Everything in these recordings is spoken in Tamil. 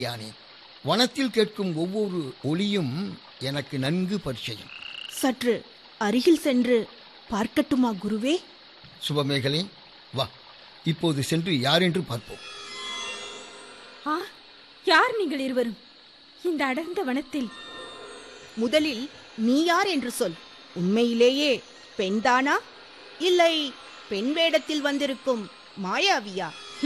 யானே வனத்தில் கேட்கும் ஒவ்வொரு ஒலியும் எனக்கு நன்கு பரிச்சயம் சற்று அருகில் சென்று பார்க்கட்டுமா குருவே சுபமேகலை வா இப்போது சென்று யார் என்று பார்ப்போம் ஆ யார் நீங்கள் இருவரும் இந்த அடர்ந்த வனத்தில் முதலில் நீ யார் என்று சொல் உண்மையிலேயே பெண்தானா இல்லை பெண் வேடத்தில் வந்திருக்கும் மாயாவியா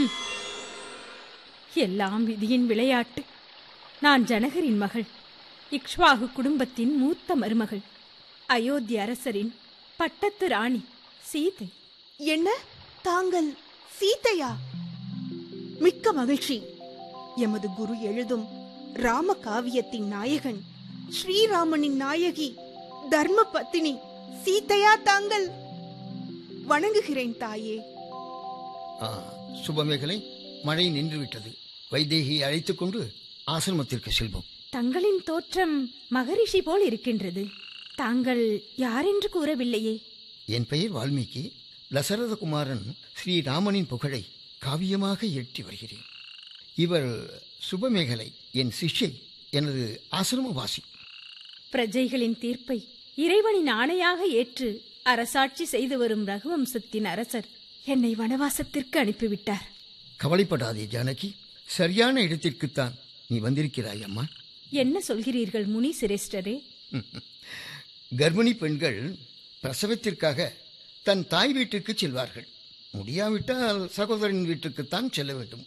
எல்லாம் விதியின் விளையாட்டு நான் ஜனகரின் மகள் இக்ஷ்வாகு குடும்பத்தின் மூத்த மருமகள் அயோத்தி அரசரின் பட்டத்து ராணி சீதை என்ன தாங்கள் சீதையா மிக்க மகிழ்ச்சி எமது குரு எழுதும் ராம காவியத்தின் நாயகன் ஸ்ரீராமனின் நாயகி தர்ம பத்தினி சீதையா தாங்கள் வணங்குகிறேன் தாயே ஆ, சுபமேகலை மழை நின்றுவிட்டது வைதேகியை அழைத்துக் கொண்டு ஆசிரமத்திற்கு செல்வோம் தங்களின் தோற்றம் மகரிஷி போல் இருக்கின்றது தாங்கள் யாரென்று கூறவில்லையே என் பெயர் வால்மீகி தசரதகுமாரன் ஸ்ரீராமனின் புகழை காவியமாக இயற்றி வருகிறேன் இவர் சுபமேகலை என் சிஷ்யை எனது ஆசிரமவாசி பிரஜைகளின் தீர்ப்பை இறைவனின் ஆணையாக ஏற்று அரசாட்சி செய்து வரும் ரகுவம்சத்தின் அரசர் என்னை வனவாசத்திற்கு அனுப்பிவிட்டார் கவலைப்படாதே ஜானகி சரியான இடத்திற்குத்தான் நீ வந்திருக்கிறாய் அம்மா என்ன சொல்கிறீர்கள் முனி சிரேஷ்டரே கர்ப்பிணி பெண்கள் பிரசவத்திற்காக தன் தாய் வீட்டிற்கு செல்வார்கள் முடியாவிட்டால் சகோதரன் வீட்டுக்குத்தான் செல்ல வேண்டும்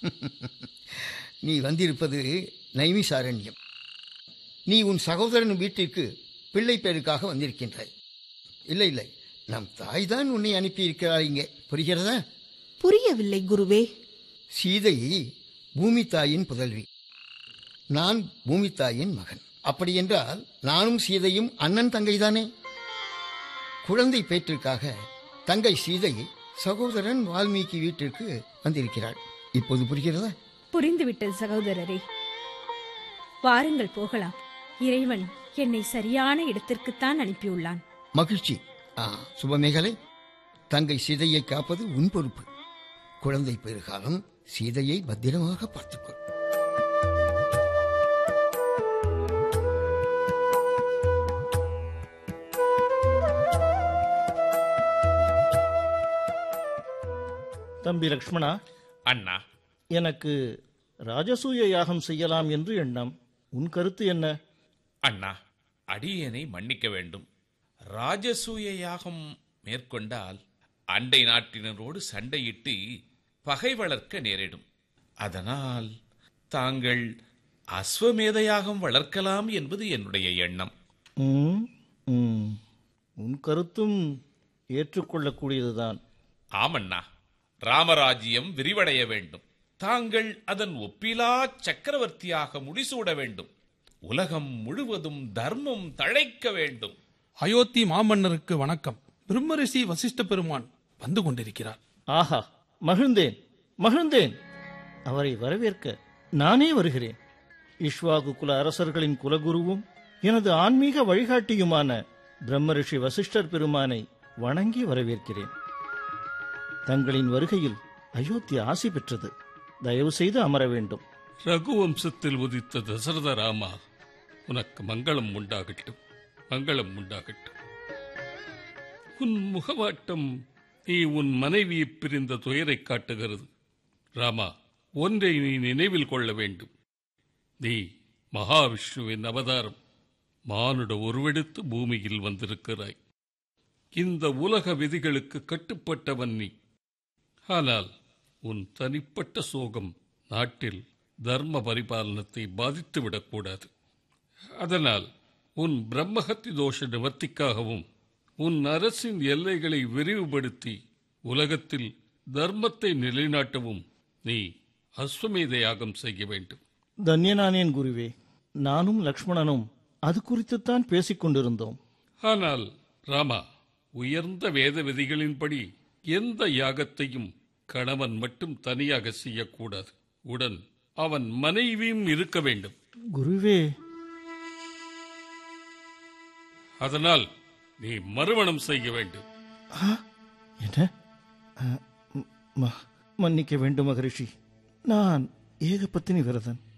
நீ வந்திருப்பது நைமிசாரண்யம் நீ உன் சகோதரன் வீட்டிற்கு பிள்ளை பேருக்காக வந்திருக்கின்றாய் இல்லை இல்லை நம் தாய் தான் உன்னை அனுப்பியிருக்கிறாய் இங்கே புரிகிறதா புரியவில்லை குருவே சீதை பூமி தாயின் புதல்வி நான் பூமி தாயின் மகன் அப்படியென்றால் நானும் சீதையும் அண்ணன் தங்கைதானே குழந்தை பேற்றிற்காக தங்கை சீதை சகோதரன் வால்மீகி வீட்டிற்கு வந்திருக்கிறாள் இப்போது புரிகிறதா புரிந்துவிட்டது சகோதரரே வாருங்கள் போகலாம் இறைவன் என்னை சரியான இடத்திற்குத்தான் அனுப்பியுள்ளான் மகிழ்ச்சி ஆ சுபமேகலை தங்கை சீதையை காப்பது உன் பொறுப்பு குழந்தை பெருகாலம் சீதையை பத்திரமாக பார்த்துக்கொள் தம்பி லக்ஷ்மணா அண்ணா எனக்கு ராஜசூய யாகம் செய்யலாம் என்று எண்ணம் உன் கருத்து என்ன அண்ணா அடியேனை மன்னிக்க வேண்டும் ராஜசூய யாகம் மேற்கொண்டால் அண்டை நாட்டினரோடு சண்டையிட்டு பகை வளர்க்க நேரிடும் அதனால் தாங்கள் அஸ்வமேத யாகம் வளர்க்கலாம் என்பது என்னுடைய எண்ணம் ம், ம். உன் கருத்தும் ஏற்றுக்கொள்ளக்கூடியதுதான் ஆமண்ணா ராமராஜ்யம் விரிவடைய வேண்டும் தாங்கள் அதன் ஒப்பிலா சக்கரவர்த்தியாக முடிசூட வேண்டும் உலகம் முழுவதும் தர்மம் தழைக்க வேண்டும் அயோத்தி மாமன்னருக்கு வணக்கம் பிரம்மரிஷி வசிஷ்ட பெருமான் வந்து கொண்டிருக்கிறார் ஆஹா மகிழ்ந்தேன் மகிழ்ந்தேன் அவரை வரவேற்க நானே வருகிறேன் இஷ்வாகு குல அரசர்களின் குலகுருவும் எனது ஆன்மீக வழிகாட்டியுமான பிரம்மரிஷி வசிஷ்டர் பெருமானை வணங்கி வரவேற்கிறேன் தங்களின் வருகையில் அயோத்தி ஆசி பெற்றது தயவு செய்து அமர வேண்டும் ரகுவம்சத்தில் உதித்த தசரத ராமா உனக்கு மங்களம் உண்டாகட்டும் மங்களம் உண்டாகட்டும் உன் முகவாட்டம் நீ உன் மனைவியை பிரிந்த துயரை காட்டுகிறது ராமா ஒன்றை நீ நினைவில் கொள்ள வேண்டும் நீ மகாவிஷ்ணுவின் அவதாரம் மானுட உருவெடுத்து பூமியில் வந்திருக்கிறாய் இந்த உலக விதிகளுக்கு கட்டுப்பட்டவன் நீ ஆனால் உன் தனிப்பட்ட சோகம் நாட்டில் தர்ம பரிபாலனத்தை பாதித்துவிடக்கூடாது அதனால் உன் பிரம்மஹத்தி தோஷ நிவர்த்திக்காகவும் உன் அரசின் எல்லைகளை விரிவுபடுத்தி உலகத்தில் தர்மத்தை நிலைநாட்டவும் நீ அஸ்வமேத யாகம் செய்ய வேண்டும் தன்யனானேன் குருவே நானும் லக்ஷ்மணனும் அது குறித்துத்தான் பேசிக் கொண்டிருந்தோம் ஆனால் ராமா உயர்ந்த வேத விதிகளின்படி எந்த யாகத்தையும் கணவன் மட்டும் தனியாக செய்யக்கூடாது உடன் அவன் மனைவியும் இருக்க வேண்டும் குருவே அதனால் நீ மறுமணம் செய்ய வேண்டும் ஆ, என்ன ஆ, ம், ம- மன்னிக்க வேண்டும் மகரிஷி நான் ஏகபத்தினி விரதன்